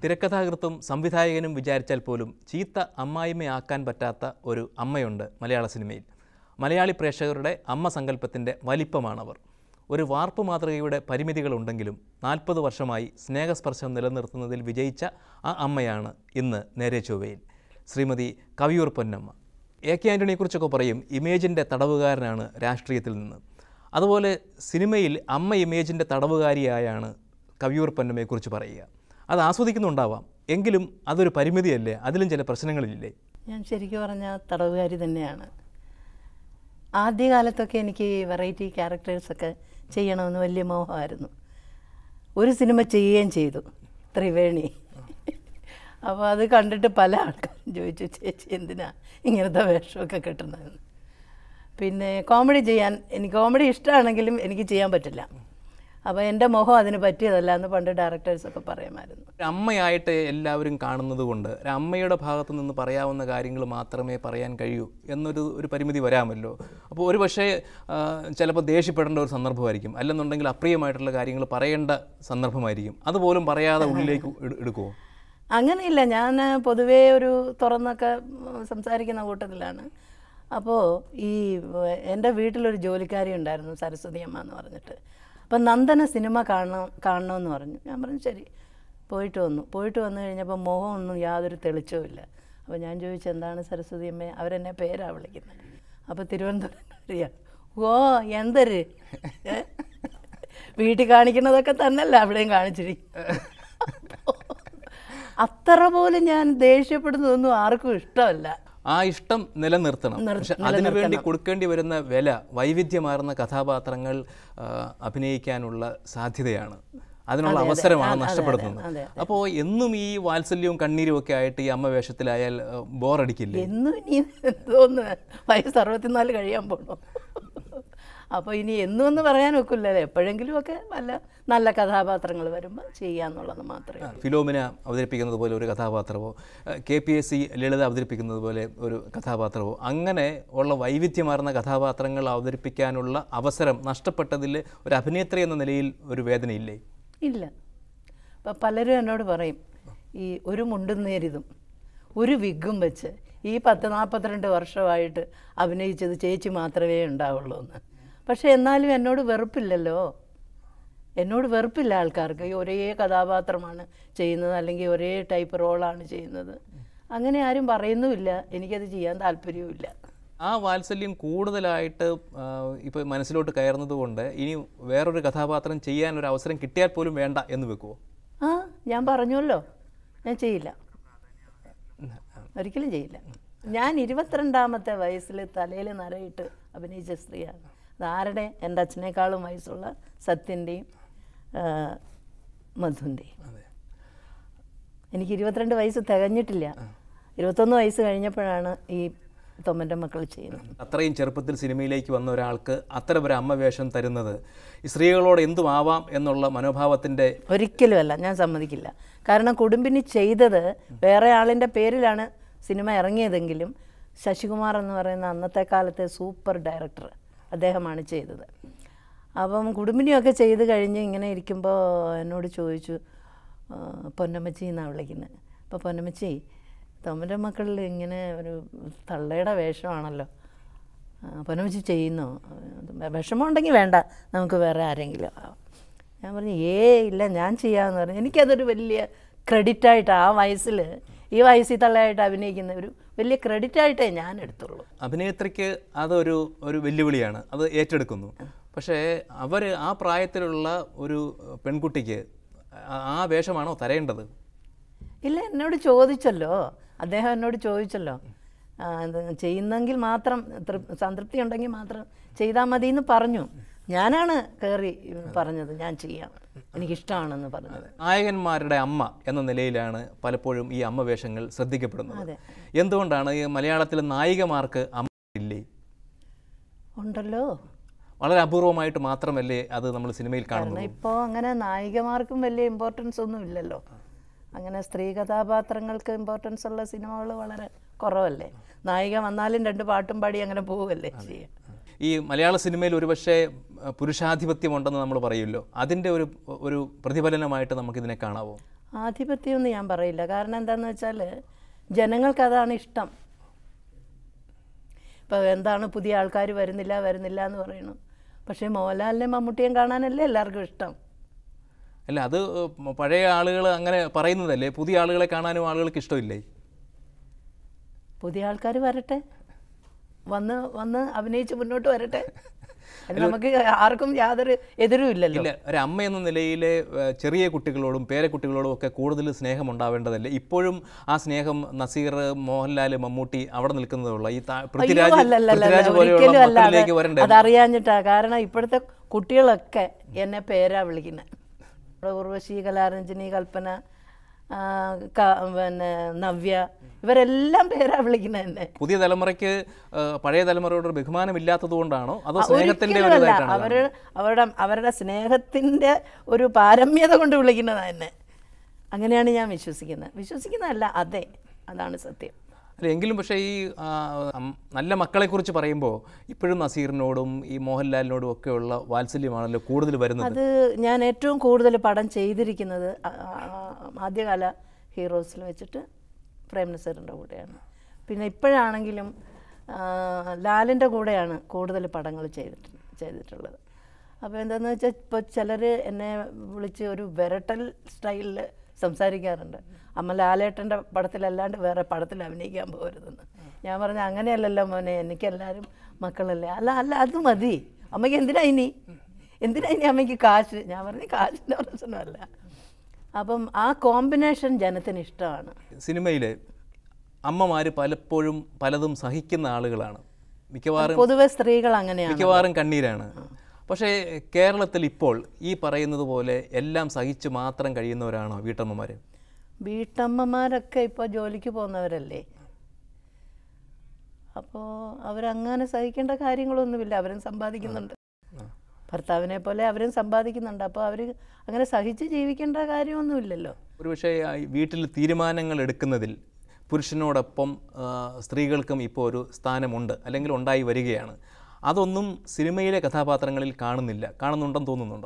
തിരക്കഥാകൃത്തും സംവിധായകനും വിചാരിച്ചാൽ പോലും ചീത്ത അമ്മായിമ്മയാക്കാൻ പറ്റാത്ത ഒരു അമ്മയുണ്ട് മലയാള സിനിമയിൽ മലയാളി പ്രേക്ഷകരുടെ അമ്മ സങ്കല്പത്തിൻ്റെ വലിപ്പമാണവർ ഒരു വാർപ്പ് മാതൃകയുടെ പരിമിതികളുണ്ടെങ്കിലും നാൽപ്പത് വർഷമായി സ്നേഹസ്പർശം നിലനിർത്തുന്നതിൽ വിജയിച്ച ആ അമ്മയാണ് ഇന്ന് നേരെ ചൊവ്വയിൽ ശ്രീമതി കവിയൂർ പൊന്നമ്മ എ കെ ആൻ്റണിയെക്കുറിച്ചൊക്കെ പറയും ഇമേജിൻ്റെ തടവുകാരനാണ് രാഷ്ട്രീയത്തിൽ നിന്ന് അതുപോലെ സിനിമയിൽ അമ്മ ഇമേജിൻ്റെ തടവുകാരിയായാണ് കവിയൂർ പൊന്നമ്മയെക്കുറിച്ച് പറയുക അത് ആസ്വദിക്കുന്നുണ്ടാവാം എങ്കിലും അതൊരു പരിമിതിയല്ലേ അതിലും ചില പ്രശ്നങ്ങളില്ലേ ഞാൻ ശരിക്കും പറഞ്ഞാൽ തടവുകാരി തന്നെയാണ് ആദ്യകാലത്തൊക്കെ എനിക്ക് വെറൈറ്റി ക്യാരക്ടേഴ്സൊക്കെ ചെയ്യണമെന്ന് വലിയ മോഹമായിരുന്നു ഒരു സിനിമ ചെയ്യുകയും ചെയ്തു ത്രിവേണി അപ്പോൾ അത് കണ്ടിട്ട് പല ആൾക്കാരും ചോദിച്ചു ചേച്ചി എന്തിനാ ഇങ്ങനത്തെ വേഷമൊക്കെ കിട്ടുന്നതെന്ന് പിന്നെ കോമഡി ചെയ്യാൻ എനിക്ക് കോമഡി ഇഷ്ടമാണെങ്കിലും എനിക്ക് ചെയ്യാൻ പറ്റില്ല അപ്പോൾ എൻ്റെ മുഖം അതിന് പറ്റിയതല്ല എന്ന് പണ്ട് ഡയറക്ടേഴ്സൊക്കെ പറയുമായിരുന്നു ഒരു അമ്മയായിട്ട് എല്ലാവരും കാണുന്നത് കൊണ്ട് ഒരു അമ്മയുടെ ഭാഗത്തു നിന്ന് പറയാവുന്ന കാര്യങ്ങൾ മാത്രമേ പറയാൻ കഴിയൂ എന്നൊരു ഒരു പരിമിതി വരാമല്ലോ അപ്പോൾ ഒരു പക്ഷേ ആ, ചിലപ്പോൾ ദേഷ്യപ്പെടേണ്ട ഒരു സന്ദർഭമായിരിക്കും അല്ലെന്നുണ്ടെങ്കിൽ അപ്രിയമായിട്ടുള്ള കാര്യങ്ങൾ പറയേണ്ട സന്ദർഭമായിരിക്കും അതുപോലും പറയാതെ ഉള്ളിലേക്ക് എടു- എടുക്കുമോ അങ്ങനെയില്ല ഞാൻ പൊതുവേ ഒരു തുറന്നൊക്കെ ഉം, സംസാരിക്കുന്ന കൂട്ടത്തിലാണ് അപ്പോൾ ഈ വ- എൻ്റെ വീട്ടിലൊരു ജോലിക്കാരി ഉണ്ടായിരുന്നു സരസ്വതി അമ്മ എന്ന് പറഞ്ഞിട്ട് അപ്പം നന്ദന സിനിമ കാണണം കാണണമെന്ന് പറഞ്ഞു ഞാൻ പറഞ്ഞു ശരി പോയിട്ട് വന്നു പോയിട്ട് വന്നു കഴിഞ്ഞപ്പോൾ മുഖമൊന്നും യാതൊരു തെളിച്ചവും ഇല്ല അപ്പോൾ ഞാൻ ചോദിച്ചു എന്താണ് സരസ്വതി അമ്മ അവരെന്നെ പേരാ വിളിക്കുന്നത് അപ്പോൾ തിരുവനന്തപുരം ഓ എന്തൊരു ഏ? വീട്ടിൽ കാണിക്കുന്നതൊക്കെ തന്നെയല്ല അവിടെയും കാണിച്ചിരിക്കും അത്ര പോലും ഞാൻ ദേഷ്യപ്പെടുന്നതൊന്നും ആർക്കും ഇഷ്ടമല്ല ആ ഇഷ്ടം നിലനിർത്തണം നിർ- പക്ഷെ അതിനുവേണ്ടി കൊടുക്കേണ്ടി വരുന്ന വില വൈവിധ്യമാർന്ന കഥാപാത്രങ്ങൾ ആ, അഭിനയിക്കാനുള്ള സാധ്യതയാണ് അതിനുള്ള അവസരമാണ് നഷ്ടപ്പെടുത്തുന്നത് അതെ, അപ്പോൾ എന്നും ഈ വാത്സല്യവും കണ്ണീരും ഒക്കെ ആയിട്ട് ഈ അമ്മ വേഷത്തിലായാൽ ബോറടിക്കില്ലേ എന്നും ഇനി എന്തോന്ന് വയസ്സ് അറുപത്തിനാല് കഴിയാൻ പോണു അപ്പോൾ ഇനി എന്നും എന്ന് പറയാൻ ഒക്കില്ലല്ലോ എപ്പോഴെങ്കിലും ഒക്കെ വല്ല നല്ല കഥാപാത്രങ്ങൾ വരുമ്പോൾ ചെയ്യാന്നുള്ളത് മാത്രമേ ഫിലോമിന അവതരിപ്പിക്കുന്നത് പോലെ ഒരു കഥാപാത്രമോ K P S C Lalitha അവതരിപ്പിക്കുന്നത് പോലെ ഒരു കഥാപാത്രമോ അങ്ങനെ ഉള്ള വൈവിധ്യമാർന്ന കഥാപാത്രങ്ങൾ അവതരിപ്പിക്കാനുള്ള അവസരം നഷ്ടപ്പെട്ടതിൽ ഒരു അഭിനേത്രി എന്ന നിലയിൽ ഒരു വേദനയില്ലേ ഇല്ല അപ്പം പലരും എന്നോട് പറയും ഈ ഒരു മുണ്ടും നേരിതും ഒരു വിഗും വെച്ച് ഈ പത്ത് നാൽപ്പത്തിരണ്ട് വർഷമായിട്ട് അഭിനയിച്ചത് ചേച്ചി മാത്രമേ ഉണ്ടാവുള്ളൂ എന്ന് പക്ഷേ എന്നാലും എന്നോട് വെറുപ്പില്ലല്ലോ എന്നോട് വെറുപ്പില്ല ആൾക്കാർക്ക് ഈ ഒരേ കഥാപാത്രമാണ് ചെയ്യുന്നത് അല്ലെങ്കിൽ ഒരേ ടൈപ്പ് റോളാണ് ചെയ്യുന്നത് അങ്ങനെ ആരും പറയുന്നുമില്ല എനിക്കത് ചെയ്യാൻ താല്പര്യവുമില്ല ആ വാത്സല്യം കൂടുതലായിട്ട് ഇപ്പോൾ മനസ്സിലോട്ട് കയറുന്നത് കൊണ്ട് ഇനി വേറൊരു കഥാപാത്രം ചെയ്യാൻ ഒരു അവസരം കിട്ടിയാൽ പോലും വേണ്ട എന്ന് വെക്കുമോ ആ ഞാൻ പറഞ്ഞല്ലോ ഞാൻ ചെയ്യില്ല ഒരിക്കലും ചെയ്യില്ല ഞാൻ ഇരുപത്തിരണ്ടാമത്തെ വയസ്സിൽ തലയിൽ നരയിട്ട് അഭിനയിച്ച സ്ത്രീയാണ് അതാരുടെ എൻ്റെ അച്ഛനേക്കാളും വയസ്സുള്ള സത്യൻ്റെയും മധുവിൻ്റെയും എനിക്ക് ഇരുപത്തിരണ്ട് വയസ്സ് തികഞ്ഞിട്ടില്ല ഇരുപത്തൊന്ന് വയസ്സ് കഴിഞ്ഞപ്പോഴാണ് ഈ തൊമ്മൻ്റെ മക്കൾ ചെയ്യുന്നത് അത്രയും ചെറുപ്പത്തിൽ സിനിമയിലേക്ക് വന്ന ഒരാൾക്ക് അത്തരം ഒരു അമ്മ വേഷം തരുന്നത് ഈ സ്ത്രീകളോട് എന്തും ആവാം എന്നുള്ള മനോഭാവത്തിൻ്റെ ഒരിക്കലുമല്ല ഞാൻ സമ്മതിക്കില്ല കാരണം കുടുംബിനി ചെയ്തത് വേറെ ആളിൻ്റെ പേരിലാണ് സിനിമ ഇറങ്ങിയതെങ്കിലും ശശികുമാർ എന്ന് പറയുന്ന അന്നത്തെ കാലത്തെ സൂപ്പർ ഡയറക്ടർ അദ്ദേഹമാണ് ചെയ്തത് അപ്പം കുടുംബിനിയൊക്കെ ചെയ്ത് കഴിഞ്ഞ് ഇങ്ങനെ ഇരിക്കുമ്പോൾ എന്നോട് ചോദിച്ചു ആ, പൊന്നമ്മച്ചി എന്നാണ് വിളിക്കുന്നത് അപ്പോൾ പൊന്നമ്മച്ചി തമ്മൻ്റെ മക്കളിൽ ഇങ്ങനെ ഒരു തള്ളയുടെ വേഷമാണല്ലോ ആ, പൊന്നമ്മച്ചി ചെയ്യുന്നോ വിഷമമുണ്ടെങ്കിൽ വേണ്ട നമുക്ക് വേറെ ആരെങ്കിലും ആവാം ഞാൻ പറഞ്ഞു ഏ ഇല്ല ഞാൻ ചെയ്യാമെന്ന് പറഞ്ഞു എനിക്കതൊരു വലിയ ക്രെഡിറ്റായിട്ട് ആ വയസ്സിൽ ഈ വയസ്സിൽ തള്ളയായിട്ട് അഭിനയിക്കുന്ന ഒരു വലിയ ക്രെഡിറ്റായിട്ടേ ഞാൻ എടുത്തുള്ളൂ അഭിനേത്രിക്ക് അതൊരു ഒരു വെല്ലുവിളിയാണ് അത് ഏറ്റെടുക്കുന്നു പക്ഷേ അവർ ആ പ്രായത്തിലുള്ള ഒരു പെൺകുട്ടിക്ക് ആ- ആ വേഷമാണോ തരേണ്ടത് ഇല്ല എന്നോട് ചോദിച്ചല്ലോ അദ്ദേഹം എന്നോട് ചോദിച്ചല്ലോ ആ, ഇത് ചെയ്യുന്നെങ്കിൽ മാത്രം തൃ- സംതൃപ്തി ഉണ്ടെങ്കിൽ മാത്രം ചെയ്താൽ മതി എന്ന് പറഞ്ഞു ഞാനാണ് കയറി പറഞ്ഞത് ഞാൻ ചെയ്യാം എനിക്കിഷ്ടമാണെന്ന് പറഞ്ഞത് നായകന്മാരുടെ അമ്മ എന്ന നിലയിലാണ് പലപ്പോഴും ഈ അമ്മ വേഷങ്ങൾ ശ്രദ്ധിക്കപ്പെടുന്നത് എന്തുകൊണ്ടാണ് ഈ മലയാളത്തിലെ നായികമാർക്ക് അമ്മ ഇല്ലേ ഉണ്ടല്ലോ വളരെ അപൂർവമായിട്ട് മാത്രമല്ലേ അത് നമ്മൾ സിനിമയിൽ കാണുന്നത് കാരണം ഇപ്പോൾ അങ്ങനെ നായികമാർക്കും വലിയ ഇമ്പോർട്ടൻസ് ഒന്നും ഇല്ലല്ലോ അങ്ങനെ സ്ത്രീ കഥാപാത്രങ്ങൾക്ക് ഇമ്പോർട്ടൻസ് ഉള്ള സിനിമകൾ വളരെ കുറവല്ലേ നായിക വന്നാലും രണ്ട് പാട്ടും പാടി അങ്ങനെ പോവല്ലേ ചെയ്യുക ഈ മലയാള സിനിമയിൽ ഒരുപക്ഷെ അഹ്, പുരുഷാധിപത്യമുണ്ടെന്ന് നമ്മൾ പറയുമല്ലോ അതിൻ്റെ ഒരു ഒരു പ്രതിഫലനമായിട്ട് നമുക്കിതിനെ കാണാവോ ആധിപത്യം എന്ന് ഞാൻ പറയില്ല കാരണം എന്താണെന്ന് വെച്ചാൽ ജനങ്ങൾക്ക് അതാണ് ഇഷ്ടം ഇപ്പോൾ എന്താണ് പുതിയ ആൾക്കാർ വരുന്നില്ല വരുന്നില്ല എന്ന് പറയുന്നു പക്ഷേ മോഹൻലാലിനെ മമ്മൂട്ടിയും കാണാനല്ലേ എല്ലാവർക്കും ഇഷ്ടം അല്ല അത് ഏഹ്, പഴയ ആളുകൾ അങ്ങനെ പറയുന്നതല്ലേ പുതിയ ആളുകളെ കാണാനും ആളുകൾക്ക് ഇഷ്ടമില്ലേ പുതിയ ആൾക്കാർ വരട്ടെ വന്ന് വന്ന് അഭിനയിച്ച് മുന്നോട്ട് വരട്ടെ അത് നമുക്ക് ആർക്കും യാതൊരു എതിരും ഇല്ലല്ലോ ഇല്ല ഒരു അമ്മ എന്ന നിലയിൽ ചെറിയ കുട്ടികളോടും പേരക്കുട്ടികളോടും ഒക്കെ കൂടുതൽ സ്നേഹം ഉണ്ടാവേണ്ടതല്ലേ ഇപ്പോഴും ആ സ്നേഹം നസീർ മോഹൻലാൽ മമ്മൂട്ടി അവിടെ നിൽക്കുന്നതുള്ള ഈ താ- അയ്യോ, പൃഥ്വിരാജ് അല്ലല്ലല്ല, പൃഥ്വിരാജ് പോലെയുള്ള ഒരിക്കലും അല്ല അത് മക്കളിലേക്ക് വരണ്ടേ അതറിയാഞ്ഞിട്ടാ കാരണം ഇപ്പോഴത്തെ കുട്ടികളൊക്കെ എന്നെ പേരാ വിളിക്കുന്നത് ഉർവശി കലാരഞ്ജനി കൽപ്പന ആ, ക- പിന്നെ നവ്യ ഇവരെല്ലാം പേരാ വിളിക്കുന്നത് എന്നെ പുതിയ തലമുറയ്ക്ക് ഏഹ്, പഴയ തലമുറയോട് ഒരു ബഹുമാനം കൊണ്ടാണോ അതോ ആ, സ്നേഹത്തിന്റെ ഒരു ഒരിക്കലുമല്ല. ഇതായിട്ടാണോ അവര് അവരുടെ അവരുടെ സ്നേഹത്തിന്റെ ഒരു പാരമ്യത കൊണ്ട് വിളിക്കുന്നതാ എന്നെ അങ്ങനെയാണ് ഞാൻ വിശ്വസിക്കുന്നത് വിശ്വസിക്കുന്നതല്ല അതെ അതാണ് സത്യം അല്ല എങ്കിലും പക്ഷേ ഈ ആ, അം- നല്ല മക്കളെക്കുറിച്ച് പറയുമ്പോൾ ഇപ്പോഴും നസീറിനോടും ഈ മോഹൻലാലിനോടും ഒക്കെയുള്ള വാത്സല്യമാണല്ലോ കൂടുതൽ വരുന്നത് അത് ഞാൻ ഏറ്റവും കൂടുതൽ പടം ചെയ്തിരിക്കുന്നത് ആ- ആ- ആദ്യകാല ഹീറോസിൽ വെച്ചിട്ട് പ്രേം നസീറിൻ്റെ കൂടെയാണ് പിന്നെ ഇപ്പോഴാണെങ്കിലും ആ, ലാലിൻ്റെ കൂടെയാണ് കൂടുതൽ പടങ്ങൾ ചെയ്തിട്ട് ചെയ്തിട്ടുള്ളത് അപ്പോൾ എന്താണെന്ന് വെച്ചാൽ ഇപ്പോൾ ചിലർ എന്നെ വിളിച്ച് ഒരു വിരട്ടൽ സ്റ്റൈലിൽ സംസാരിക്കാറുണ്ട് അമ്മ ലാലേട്ടൻ്റെ പടത്തിലല്ലാണ്ട് വേറെ പടത്തിൽ അഭിനയിക്കാൻ പോകരുതെന്ന് ഞാൻ പറഞ്ഞു അങ്ങനെയല്ലല്ലോ മോനെ എനിക്കെല്ലാവരും മക്കളല്ലേ അല്ല അല്ല അത് മതി അമ്മയ്ക്ക് എന്തിനാ ഇനി എന്തിനാ ഇനി അമ്മയ്ക്ക് കാശ് ഞാൻ പറഞ്ഞു കാശിൻ്റെ പ്രശ്നമല്ല അപ്പം ആ കോമ്പിനേഷൻ ജനത്തിന് ഇഷ്ടമാണ് സിനിമയിൽ അമ്മമാർ പലപ്പോഴും പലതും സഹിക്കുന്ന ആളുകളാണ് മിക്കവാറും പൊതുവെ സ്ത്രീകൾ അങ്ങനെയാണ് മിക്കവാറും കണ്ണീരാണ് പക്ഷേ കേരളത്തിൽ ഇപ്പോൾ ഈ പറയുന്നത് പോലെ എല്ലാം സഹിച്ച് മാത്രം കഴിയുന്നവരാണോ വീട്ടമ്മമാർ വീട്ടമ്മമാരൊക്കെ ഇപ്പോൾ ജോലിക്ക് പോകുന്നവരല്ലേ അപ്പോൾ അവരങ്ങനെ സഹിക്കേണ്ട കാര്യങ്ങളൊന്നുമില്ല അവരും സമ്പാദിക്കുന്നുണ്ട് ഭർത്താവിനെ പോലെ അവരും സമ്പാദിക്കുന്നുണ്ട് അപ്പോൾ അവർ അങ്ങനെ സഹിച്ച് ജീവിക്കേണ്ട കാര്യമൊന്നുമില്ലല്ലോ ഒരുപക്ഷെ ആ ഈ വീട്ടിൽ തീരുമാനങ്ങൾ എടുക്കുന്നതിൽ പുരുഷനോടൊപ്പം ആ, സ്ത്രീകൾക്കും ഇപ്പോൾ ഒരു സ്ഥാനമുണ്ട് അല്ലെങ്കിൽ ഉണ്ടായി വരികയാണ് അതൊന്നും സിനിമയിലെ കഥാപാത്രങ്ങളിൽ കാണുന്നില്ല കാണുന്നുണ്ടെന്ന് തോന്നുന്നുണ്ടോ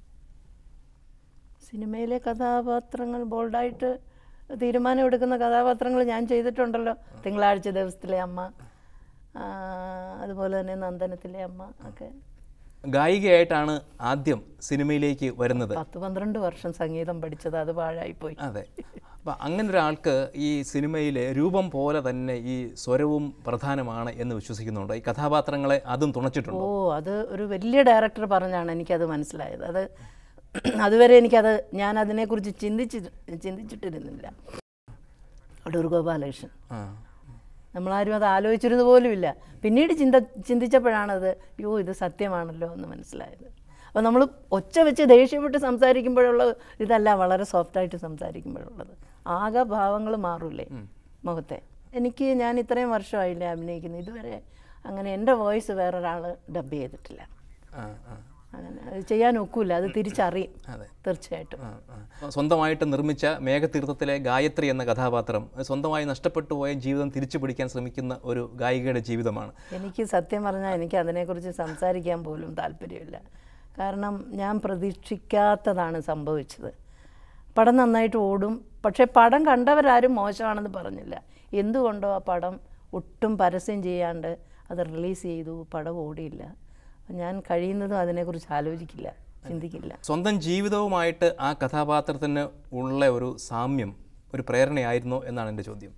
സിനിമയിലെ കഥാപാത്രങ്ങൾ ബോൾഡായിട്ട് തീരുമാനമെടുക്കുന്ന കഥാപാത്രങ്ങൾ ഞാൻ ചെയ്തിട്ടുണ്ടല്ലോ തിങ്കളാഴ്ച ദിവസത്തിലെ അമ്മ ആ, അതുപോലെ തന്നെ നന്ദനത്തിലെ അമ്മ ഒക്കെ ഗായികയായിട്ടാണ് ആദ്യം സിനിമയിലേക്ക് വരുന്നത് പത്ത് പന്ത്രണ്ട് വർഷം സംഗീതം പഠിച്ചത് അത് പാഴായിപ്പോയി അതെ അപ്പം അങ്ങനെ ഒരാൾക്ക് ഈ സിനിമയിലെ രൂപം പോലെ തന്നെ ഈ സ്വരവും പ്രധാനമാണ് എന്ന് വിശ്വസിക്കുന്നുണ്ട് ഈ കഥാപാത്രങ്ങളെ അതും തുണച്ചിട്ടുണ്ട് ഓ അത് ഒരു വലിയ ഡയറക്ടർ പറഞ്ഞാണ് എനിക്കത് മനസ്സിലായത് അത് അതുവരെ എനിക്കത് ഞാൻ അതിനെക്കുറിച്ച് ചിന്തിച്ച് ചിന്തിച്ചിട്ടിരുന്നില്ല അടൂർ ഗോപാലകൃഷ്ണൻ ആ നമ്മളാരും അത് ആലോചിച്ചിരുന്നത് പോലുമില്ല പിന്നീട് ചിന്ത ചിന്തിച്ചപ്പോഴാണത് യോ ഇത് സത്യമാണല്ലോ എന്ന് മനസ്സിലായത് അപ്പോൾ നമ്മൾ ഒച്ച വെച്ച് ദേഷ്യപ്പെട്ട് സംസാരിക്കുമ്പോഴുള്ള ഇതല്ല വളരെ സോഫ്റ്റായിട്ട് സംസാരിക്കുമ്പോഴുള്ളത് ആകെ ഭാവങ്ങൾ മാറൂലേ മുഖത്തെ എനിക്ക് ഞാൻ ഇത്രയും വർഷമായില്ലേ അഭിനയിക്കുന്നത് ഇതുവരെ അങ്ങനെ എൻ്റെ വോയിസ് വേറൊരാൾ ഡബ് ചെയ്തിട്ടില്ല ആ ആ അങ്ങനെ അത് ചെയ്യാൻ ഒക്കില്ല അത് തിരിച്ചറിയും അതെ തീർച്ചയായിട്ടും ആ, ആ. സ്വന്തമായിട്ട് നിർമ്മിച്ച മേഘതീർത്ഥത്തിലെ ഗായത്രി എന്ന കഥാപാത്രം സ്വന്തമായി നഷ്ടപ്പെട്ടു പോയ ജീവിതം തിരിച്ചു പിടിക്കാൻ ശ്രമിക്കുന്ന ഒരു ഗായികയുടെ ജീവിതമാണ് എനിക്ക് സത്യം പറഞ്ഞാൽ എനിക്ക് അതിനെക്കുറിച്ച് സംസാരിക്കാൻ പോലും താല്പര്യമില്ല കാരണം ഞാൻ പ്രതീക്ഷിക്കാത്തതാണ് സംഭവിച്ചത് പടം നന്നായിട്ട് ഓടും പക്ഷേ പടം കണ്ടവരാരും മോശമാണെന്ന് പറഞ്ഞില്ല എന്തുകൊണ്ടോ ആ പടം ഒട്ടും പരസ്യം ചെയ്യാണ്ട് അത് റിലീസ് ചെയ്തു പടം ഓടിയില്ല ഞാൻ കഴിയുന്നതും അതിനെക്കുറിച്ച് ആലോചിക്കില്ല ചിന്തിക്കില്ല സ്വന്തം ജീവിതവുമായിട്ട് ആ കഥാപാത്രത്തിന് ഉള്ള ഒരു സാമ്യം ഒരു പ്രേരണയായിരുന്നോ എന്നാണ് എൻ്റെ ചോദ്യം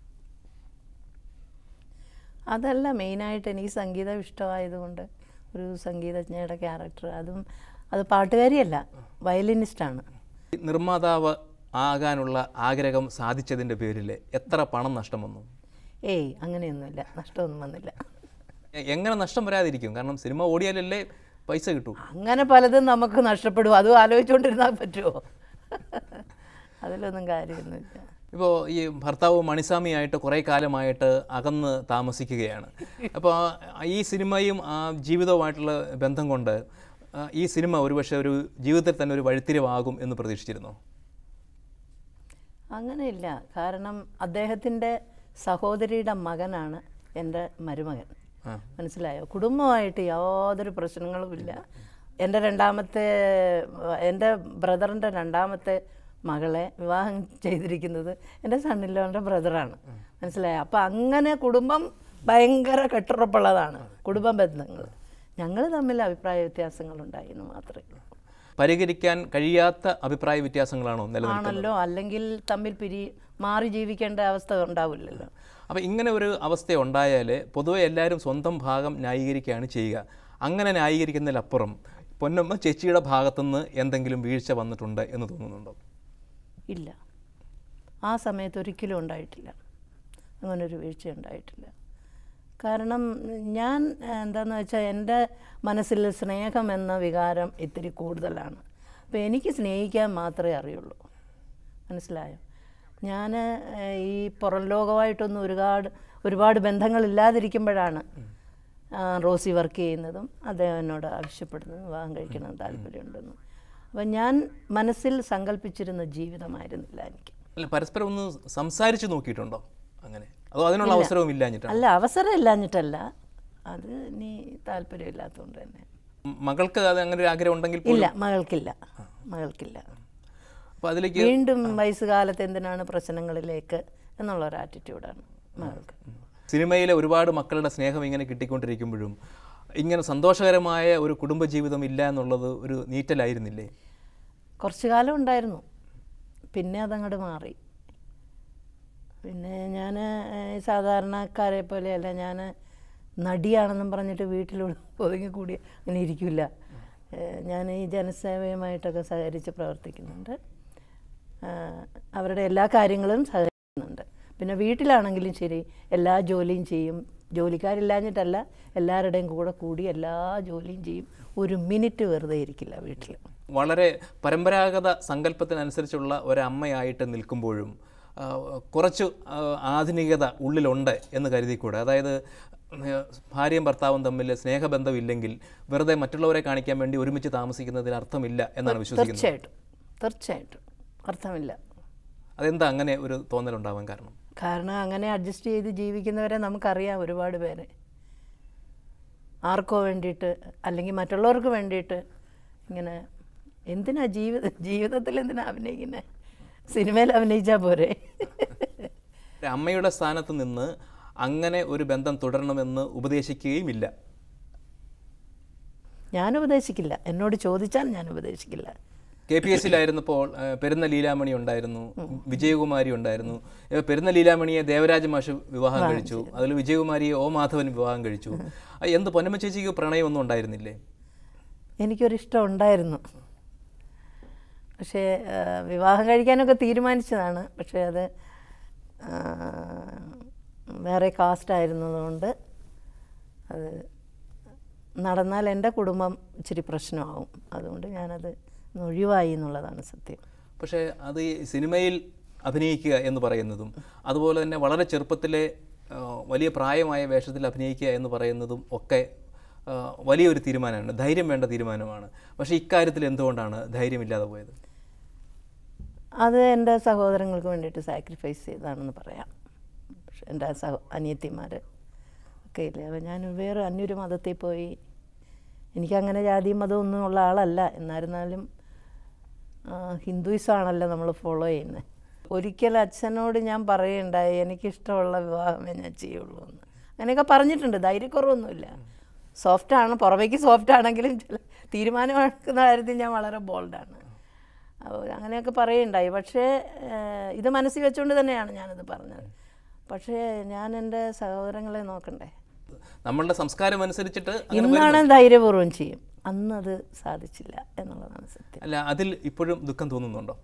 അതല്ല മെയിനായിട്ട് എനിക്ക് സംഗീതം ഇഷ്ടമായതുകൊണ്ട് ഒരു സംഗീതജ്ഞയുടെ ക്യാരക്ടർ അതും അത് പാട്ടുകാരിയല്ല വയലിനിസ്റ്റാണ് ഈ നിർമ്മാതാവ് ആകാനുള്ള ആഗ്രഹം സാധിച്ചതിൻ്റെ പേരിൽ എത്ര പണം നഷ്ടം വന്നു ഏയ് അങ്ങനെയൊന്നുമില്ല നഷ്ടമൊന്നും വന്നില്ല എ- എങ്ങനെ നഷ്ടം വരാതിരിക്കും കാരണം സിനിമ ഓടിയാലല്ലേ പൈസ കിട്ടൂ അങ്ങനെ പലതും നമുക്ക് നഷ്ടപ്പെടും അതും ആലോചിച്ചുകൊണ്ടിരുന്നാൽ പറ്റുമോ അതിലൊന്നും കാര്യമൊന്നുമില്ല ഇപ്പോൾ ഈ ഭർത്താവ് മണിസ്വാമിയായിട്ട് കുറേ കാലമായിട്ട് അകന്ന് താമസിക്കുകയാണ് അപ്പോൾ ഈ സിനിമയും ആ ജീവിതവുമായിട്ടുള്ള ബന്ധം കൊണ്ട് ആ, ഈ സിനിമ ഒരുപക്ഷെ ഒരു ജീവിതത്തിൽ തന്നെ ഒരു വഴിത്തിരിവാകും എന്ന് പ്രതീക്ഷിച്ചിരുന്നോ അങ്ങനെയില്ല കാരണം അദ്ദേഹത്തിൻ്റെ സഹോദരിയുടെ മകനാണ് എൻ്റെ മരുമകൻ ആ. മനസ്സിലായോ കുടുംബമായിട്ട് യാതൊരു പ്രശ്നങ്ങളുമില്ല എൻ്റെ രണ്ടാമത്തെ എൻ്റെ ബ്രദറിൻ്റെ രണ്ടാമത്തെ മകളെ വിവാഹം ചെയ്തിരിക്കുന്നത് എൻ്റെ സണ്ണിലോൻ്റെ ബ്രദറാണ് മനസ്സിലായോ അപ്പോൾ അങ്ങനെ കുടുംബം ഭയങ്കര കെട്ടുറപ്പുള്ളതാണ് കുടുംബ ബന്ധങ്ങൾ ഞങ്ങൾ തമ്മിൽ അഭിപ്രായ വ്യത്യാസങ്ങളുണ്ടായി എന്ന് മാത്രമേ ഉള്ളൂ പരിഹരിക്കാൻ കഴിയാത്ത അഭിപ്രായ വ്യത്യാസങ്ങളാണോ നിലനിൽക്കുന്നത് ആണല്ലോ അല്ലെങ്കിൽ തമ്മിൽ പിരി മാറി ജീവിക്കേണ്ട അവസ്ഥ ഉണ്ടാവില്ലല്ലോ അപ്പോൾ ഇങ്ങനെ ഒരു അവസ്ഥ ഉണ്ടായാൽ പൊതുവെ എല്ലാവരും സ്വന്തം ഭാഗം ന്യായീകരിക്കുകയാണ് ചെയ്യുക അങ്ങനെ ന്യായീകരിക്കുന്നതിലപ്പുറം പൊന്നമ്മ ചേച്ചിയുടെ ഭാഗത്തുനിന്ന് എന്തെങ്കിലും വീഴ്ച വന്നിട്ടുണ്ട് എന്ന് തോന്നുന്നുണ്ടോ ഇല്ല ആ സമയത്ത് ഒരിക്കലും ഉണ്ടായിട്ടില്ല അങ്ങനൊരു വീഴ്ച ഉണ്ടായിട്ടില്ല കാരണം ഞാൻ എന്താണെന്ന് വെച്ചാൽ എൻ്റെ മനസ്സിൽ സ്നേഹം എന്ന വികാരം ഇത്തിരി കൂടുതലാണ് അപ്പോൾ എനിക്ക് സ്നേഹിക്കാൻ മാത്രമേ അറിയുള്ളൂ മനസ്സിലായോ ഞാൻ ഈ പുറം ലോകമായിട്ടൊന്നും ഒരുപാട് ഒരുപാട് ബന്ധങ്ങളില്ലാതിരിക്കുമ്പോഴാണ് ആ, റോസി വർക്ക് ചെയ്യുന്നതും അദ്ദേഹം എന്നോട് ആവശ്യപ്പെടുന്നതും വിവാഹം കഴിക്കണം താല്പര്യമുണ്ടെന്നും അപ്പം ഞാൻ മനസ്സിൽ സങ്കല്പിച്ചിരുന്ന ജീവിതമായിരുന്നില്ല എനിക്ക് അല്ല പരസ്പരം ഒന്ന് സംസാരിച്ച് നോക്കിയിട്ടുണ്ടോ അങ്ങനെ അതോ അതിനുള്ള അവസരവും ഇല്ലാഞ്ഞിട്ടാണ് അല്ല അവസരം ഇല്ലാഞ്ഞിട്ടല്ല അത് ഇനി താല്പര്യമില്ലാത്തതുകൊണ്ട് തന്നെ മകൾക്ക് അത് അങ്ങനെ ഒരു ആഗ്രഹം ഉണ്ടെങ്കിൽ പോലും ഇല്ല മകൾക്കില്ല മകൾക്കില്ല അപ്പോൾ അതിലേക്ക് വീണ്ടും വയസ്സുകാലത്ത് എന്തിനാണ് പ്രശ്നങ്ങളിലേക്ക് എന്നുള്ള ഒരു ആറ്റിറ്റ്യൂഡാണ് മകൾക്ക് സിനിമയിലെ ഒരുപാട് മക്കളുടെ സ്നേഹം ഇങ്ങനെ കിട്ടിക്കൊണ്ടിരിക്കുമ്പോഴും ഇങ്ങനെ സന്തോഷകരമായ ഒരു കുടുംബജീവിതം ഇല്ല എന്നുള്ളത് ഒരു നീറ്റലായിരുന്നില്ലേ കുറച്ചു കാലം ഉണ്ടായിരുന്നു പിന്നെ അതങ്ങോട്ട് മാറി പിന്നെ ഞാൻ സാധാരണക്കാരെ പോലെയല്ല ഞാൻ നടിയാണെന്നും പറഞ്ഞിട്ട് വീട്ടിൽ ഒതുങ്ങി കൂടി അങ്ങനെ ഇരിക്കില്ല ഞാൻ ഈ ജനസേവയുമായിട്ടൊക്കെ സഹകരിച്ച് പ്രവർത്തിക്കുന്നുണ്ട് ആ, അവരുടെ എല്ലാ കാര്യങ്ങളും സഹകരിക്കുന്നുണ്ട് പിന്നെ വീട്ടിലാണെങ്കിലും ശരി എല്ലാ ജോലിയും ചെയ്യും ജോലിക്കാരില്ലാഞ്ഞിട്ടല്ല എല്ലാവരുടെയും കൂടെ കൂടി എല്ലാ ജോലിയും ചെയ്യും ഒരു മിനിറ്റ് വെറുതെ ഇരിക്കില്ല വീട്ടിൽ വളരെ പരമ്പരാഗത സങ്കല്പത്തിനനുസരിച്ചുള്ള ഒരമ്മയായിട്ട് നിൽക്കുമ്പോഴും ആ, കുറച്ച് ആ, ആധുനികത ഉള്ളിലുണ്ട് എന്ന് കരുതിക്കൂടെ അതായത് ആ, ഭാര്യയും ഭർത്താവും തമ്മിൽ സ്നേഹബന്ധമില്ലെങ്കിൽ വെറുതെ മറ്റുള്ളവരെ കാണിക്കാൻ വേണ്ടി ഒരുമിച്ച് താമസിക്കുന്നതിന് അർത്ഥമില്ല എന്നാണ് വിശ്വസിക്കുന്നത് തീർച്ചയായിട്ടും തീർച്ചയായിട്ടും അർത്ഥമില്ല അതെന്താ അങ്ങനെ ഒരു തോന്നലുണ്ടാവാൻ കാരണം കാരണം അങ്ങനെ അഡ്ജസ്റ്റ് ചെയ്ത് ജീവിക്കുന്നവരെ നമുക്കറിയാം ഒരുപാട് പേരെ ആർക്കോ വേണ്ടിയിട്ട് അല്ലെങ്കിൽ മറ്റുള്ളവർക്ക് വേണ്ടിയിട്ട് ഇങ്ങനെ എന്തിനാ ജീവിത ജീവിതത്തിൽ എന്തിനാ അഭിനയിക്കുന്നത് സിനിമയിൽ അഭിനയിച്ചാൽ പോരെ ഒരു അമ്മയുടെ സ്ഥാനത്ത് നിന്ന് അങ്ങനെ ഒരു ബന്ധം തുടരണമെന്ന് ഉപദേശിക്കുകയുമില്ല ഞാൻ ഉപദേശിക്കില്ല എന്നോട് ചോദിച്ചാൽ ഞാൻ ഉപദേശിക്കില്ല കെ പി എസിലായിരുന്നപ്പോൾ ആ, പെരുന്ന ലീലാമണി ഉണ്ടായിരുന്നു വിജയകുമാരി ഉണ്ടായിരുന്നു ഇപ്പൊ പെരുന്ന ലീലാമണിയെ ദേവരാജ മാഷ് വിവാഹം കഴിച്ചു അതിൽ വിജയകുമാരിയെ ഓ മാധവൻ വിവാഹം കഴിച്ചു ആ, എന്ത് പൊന്നമ്മ ചേച്ചിക്ക് പ്രണയമൊന്നും ഉണ്ടായിരുന്നില്ലേ എനിക്കൊരിഷ്ടം ഉണ്ടായിരുന്നു പക്ഷേ ആ, വിവാഹം കഴിക്കാനൊക്കെ തീരുമാനിച്ചതാണ് പക്ഷേ അത് ആ, വേറെ കാസ്റ്റ് ആയിരുന്നതുകൊണ്ട് അത് നടന്നാൽ എൻ്റെ കുടുംബം ഇച്ചിരി പ്രശ്നമാവും അതുകൊണ്ട് ഞാനത് ഒന്ന് ഒഴിവായി എന്നുള്ളതാണ് സത്യം പക്ഷേ അത് ഈ സിനിമയിൽ അഭിനയിക്കുക എന്ന് പറയുന്നതും അതുപോലെ തന്നെ വളരെ ചെറുപ്പത്തിലെ ആ, വലിയ പ്രായമായ വേഷത്തിൽ അഭിനയിക്കുക എന്ന് പറയുന്നതും ഒക്കെ ആ, വലിയൊരു തീരുമാനമാണ് ധൈര്യം വേണ്ട തീരുമാനമാണ് പക്ഷേ ഇക്കാര്യത്തിൽ എന്തുകൊണ്ടാണ് ധൈര്യമില്ലാതെ പോയത് അത് എൻ്റെ സഹോദരങ്ങൾക്ക് വേണ്ടിയിട്ട് സാക്രിഫൈസ് ചെയ്തതാണെന്ന് പറയാം പക്ഷെ എൻ്റെ സഹ അനിയത്തിമാർ ഒക്കെ ഇല്ലേ അപ്പോൾ ഞാൻ വേറെ അന്യൊരു മതത്തിൽ പോയി എനിക്കങ്ങനെ ജാതിയും മതവും ഒന്നും ഉള്ള ആളല്ല എന്നായിരുന്നാലും ഹിന്ദുയിസം ആണല്ലോ നമ്മൾ ഫോളോ ചെയ്യുന്നത് ഒരിക്കൽ അച്ഛനോട് ഞാൻ പറയുണ്ടായി എനിക്കിഷ്ടമുള്ള വിവാഹമേ ഞാൻ ചെയ്യുള്ളൂ എന്ന് അങ്ങനെയൊക്കെ പറഞ്ഞിട്ടുണ്ട് ധൈര്യക്കുറവൊന്നുമില്ല സോഫ്റ്റാണ് പുറമേക്ക് സോഫ്റ്റ് ആണെങ്കിലും ചില തീരുമാനമെടുക്കുന്ന കാര്യത്തിൽ ഞാൻ വളരെ ബോൾഡാണ് അപ്പോൾ അങ്ങനെയൊക്കെ പറയുണ്ടായി പക്ഷേ ഏഹ്, ഇത് മനസ്സിൽ വെച്ചുകൊണ്ട് തന്നെയാണ് ഞാനത് പറഞ്ഞത് പക്ഷേ ഞാൻ എൻ്റെ സഹോദരങ്ങളെ നോക്കണ്ടേ നമ്മളുടെ സംസ്കാരം അനുസരിച്ചിട്ട് അങ്ങനെ ഇന്നാണ് ധൈര്യപൂർവ്വം ചെയ്യും അന്നത് സാധിച്ചില്ല എന്നുള്ളതാണ് സത്യം അല്ല അതിൽ ഇപ്പോഴും ദുഃഖം തോന്നുന്നുണ്ടോ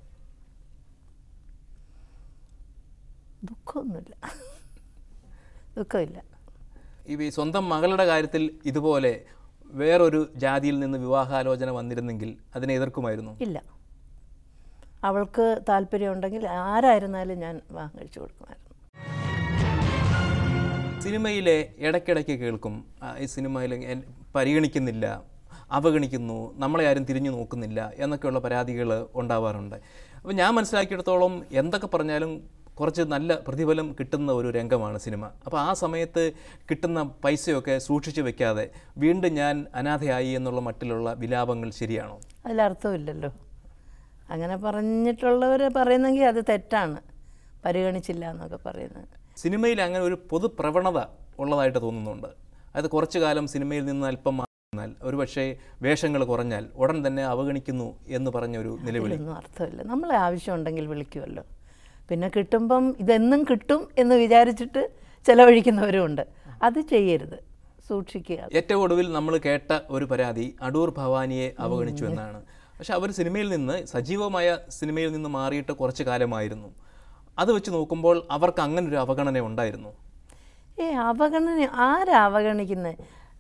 ദുഃഖമൊന്നുമില്ല ദുഃഖമില്ല ഈ സ്വന്തം മകളുടെ കാര്യത്തിൽ ഇതുപോലെ വേറൊരു ജാതിയിൽ നിന്ന് വിവാഹാലോചന വന്നിരുന്നെങ്കിൽ അതിനെ എതിർക്കുമായിരുന്നു ഇല്ല അവൾക്ക് താല്പര്യമുണ്ടെങ്കിൽ ആരായിരുന്നാലും ഞാൻ വിവാഹം കഴിച്ചു കൊടുക്കുമായിരുന്നു സിനിമയിലെ ഇടയ്ക്കിടയ്ക്ക് കേൾക്കും ആ, ഈ സിനിമയിൽ എൻ- പരിഗണിക്കുന്നില്ല അവഗണിക്കുന്നു നമ്മളെ ആരും തിരിഞ്ഞു നോക്കുന്നില്ല എന്നൊക്കെയുള്ള പരാതികൾ ഉണ്ടാവാറുണ്ട് അപ്പോൾ ഞാൻ മനസ്സിലാക്കിയിടത്തോളം എന്തൊക്കെ പറഞ്ഞാലും കുറച്ച് നല്ല പ്രതിഫലം കിട്ടുന്ന ഒരു രംഗമാണ് സിനിമ അപ്പോൾ ആ സമയത്ത് കിട്ടുന്ന പൈസയൊക്കെ സൂക്ഷിച്ചു വെക്കാതെ വീണ്ടും ഞാൻ അനാഥയായി എന്നുള്ള മട്ടിലുള്ള വിലാപങ്ങൾ ശരിയാണോ അതിലർത്ഥമില്ലല്ലോ അങ്ങനെ പറഞ്ഞിട്ടുള്ളവർ പറയുന്നെങ്കിൽ അത് തെറ്റാണ് പരിഗണിച്ചില്ല എന്നൊക്കെ പറയുന്നത് സിനിമയിൽ അങ്ങനെ ഒരു പൊതു പ്രവണത ഉള്ളതായിട്ട് തോന്നുന്നുണ്ട് അത് കുറച്ചു കാലം സിനിമയിൽ നിന്ന് അല്പം മാറിയാൽ ഒരുപക്ഷെ വേഷങ്ങൾ കുറഞ്ഞാൽ ഉടൻ തന്നെ അവഗണിക്കുന്നു എന്ന് പറഞ്ഞൊരു നിലവിളി ഇതിലൊന്നും അർത്ഥമില്ല നമ്മളെ ആവശ്യമുണ്ടെങ്കിൽ വിളിക്കുമല്ലോ പിന്നെ കിട്ടുമ്പം ഇതെന്നും കിട്ടും എന്ന് വിചാരിച്ചിട്ട് ചിലവഴിക്കുന്നവരും ഉണ്ട് അത് ചെയ്യരുത് സൂക്ഷിക്കുക ഏറ്റവും ഒടുവിൽ നമ്മൾ കേട്ട ഒരു പരാതി അടൂർ ഭവാനിയെ അവഗണിച്ചു എന്നാണ് പക്ഷെ അവർ സിനിമയിൽ നിന്ന് സജീവമായ സിനിമയിൽ നിന്ന് മാറിയിട്ട് കുറച്ച് കാലമായിരുന്നു അത് വെച്ച് നോക്കുമ്പോൾ അവർക്ക് അങ്ങനെ ഒരു അവഗണന ഉണ്ടായിരുന്നു ഏ അവഗണന ആരാ അവഗണിക്കുന്നത്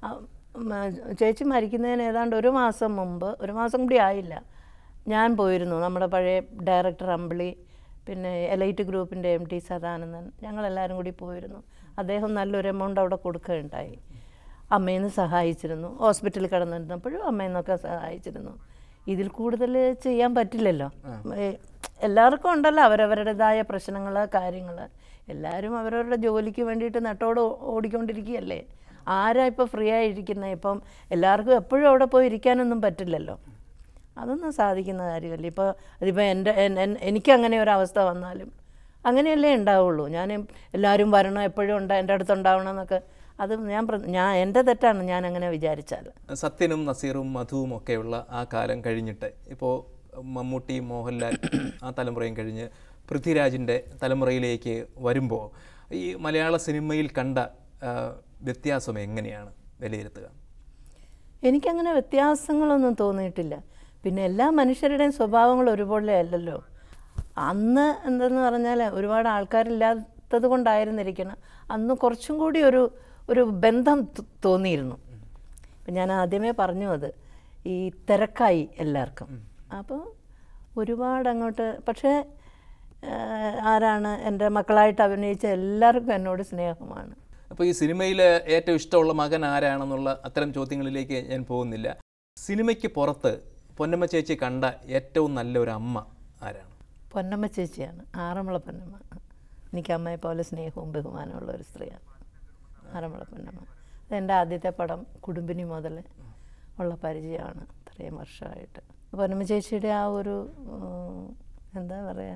ചേച്ചി മരിക്കുന്നതിന് ഏതാണ്ട് ഒരു മാസം മുമ്പ് ഒരു മാസം കൂടി ആയില്ല ഞാൻ പോയിരുന്നു നമ്മുടെ പഴയ ഡയറക്ടർ അമ്പിളി പിന്നെ എലൈറ്റ് ഗ്രൂപ്പിൻ്റെ എം ടി സദാനന്ദൻ ഞങ്ങളെല്ലാവരും കൂടി പോയിരുന്നു അദ്ദേഹം നല്ലൊരു എമൗണ്ട് അവിടെ കൊടുക്കുകയുണ്ടായി അമ്മയെന്ന് സഹായിച്ചിരുന്നു ഹോസ്പിറ്റലിൽ കിടന്നിരുന്നപ്പോഴും അമ്മയെന്നൊക്കെ സഹായിച്ചിരുന്നു ഇതിൽ കൂടുതൽ ചെയ്യാൻ പറ്റില്ലല്ലോ ഏ, എല്ലാവർക്കും ഉണ്ടല്ലോ അവരവരുടേതായ പ്രശ്നങ്ങൾ കാര്യങ്ങൾ എല്ലാവരും അവരവരുടെ ജോലിക്ക് വേണ്ടിയിട്ട് നെട്ടോട് ഓടിക്കൊണ്ടിരിക്കുകയല്ലേ ആരാ ഇപ്പോൾ ഫ്രീ ആയിരിക്കുന്നത് ഇപ്പം എല്ലാവർക്കും എപ്പോഴും അവിടെ പോയി ഇരിക്കാനൊന്നും പറ്റില്ലല്ലോ അതൊന്നും സാധിക്കുന്ന കാര്യമല്ല ഇപ്പോൾ അതിപ്പോൾ എൻ്റെ എൻ- എൻ- എനിക്കങ്ങനെ ഒരു അവസ്ഥ വന്നാലും അങ്ങനെയല്ലേ ഉണ്ടാവുള്ളൂ ഞാൻ എല്ലാവരും വരണം എപ്പോഴും ഉണ്ട് എൻ്റെ അടുത്ത് ഉണ്ടാവണം എന്നൊക്കെ അത് ഞാൻ പ്ര- ഞാൻ എൻ്റെ തെറ്റാണ് ഞാൻ അങ്ങനെ വിചാരിച്ചാൽ സത്യനും നസീറും മധുവും ഒക്കെയുള്ള ആ കാലം കഴിഞ്ഞിട്ട് ഇപ്പോൾ മമ്മൂട്ടി മോഹൻലാൽ ആ തലമുറയും കഴിഞ്ഞ് പൃഥ്വിരാജിൻ്റെ തലമുറയിലേക്ക് വരുമ്പോൾ ഈ മലയാള സിനിമയിൽ കണ്ട ആ, വ്യത്യാസം എങ്ങനെയാണ് വിലയിരുത്തുക എനിക്കങ്ങനെ വ്യത്യാസങ്ങളൊന്നും തോന്നിയിട്ടില്ല പിന്നെ എല്ലാ മനുഷ്യരുടെയും സ്വഭാവങ്ങൾ ഒരുപോലെ അല്ലല്ലോ അന്ന് എന്തെന്ന് പറഞ്ഞാൽ ഒരുപാട് ആൾക്കാരില്ലാത്തത് കൊണ്ടായിരുന്നിരിക്കണം അന്ന് കുറച്ചും കൂടി ഒരു ഒരു ബന്ധം ത- തോന്നിയിരുന്നു ഇപ്പം ഞാൻ ആദ്യമേ പറഞ്ഞു അത് ഈ തിരക്കായി എല്ലാവർക്കും അപ്പോൾ ഒരുപാട് അങ്ങോട്ട് പക്ഷേ ആ, ആരാണ് എൻ്റെ മക്കളായിട്ട് അഭിനയിച്ച എല്ലാവർക്കും എന്നോട് സ്നേഹമാണ് അപ്പോൾ ഈ സിനിമയിൽ ഏറ്റവും ഇഷ്ടമുള്ള മകൻ ആരാണെന്നുള്ള അത്തരം ചോദ്യങ്ങളിലേക്ക് ഞാൻ പോകുന്നില്ല സിനിമയ്ക്ക് പുറത്ത് പൊന്നമ്മ ചേച്ചി കണ്ട ഏറ്റവും നല്ല ഒരു അമ്മ ആരാണ് പൊന്നമ്മ ചേച്ചിയാണ് ആറന്മുള പൊന്നമ്മ എനിക്ക് അമ്മയെ പോലെ സ്നേഹവും ബഹുമാനമുള്ള ഒരു സ്ത്രീയാണ് ആറന്മുള പൊന്നമ്മ അതെൻ്റെ ആദ്യത്തെ പടം കുടുംബിനി മുതൽ ഉള്ള പരിചയമാണ് ഇത്രയും വർഷമായിട്ട് പൊന്നമ്മ ചേച്ചിയുടെ ആ ഒരു ഉം, എന്താ പറയുക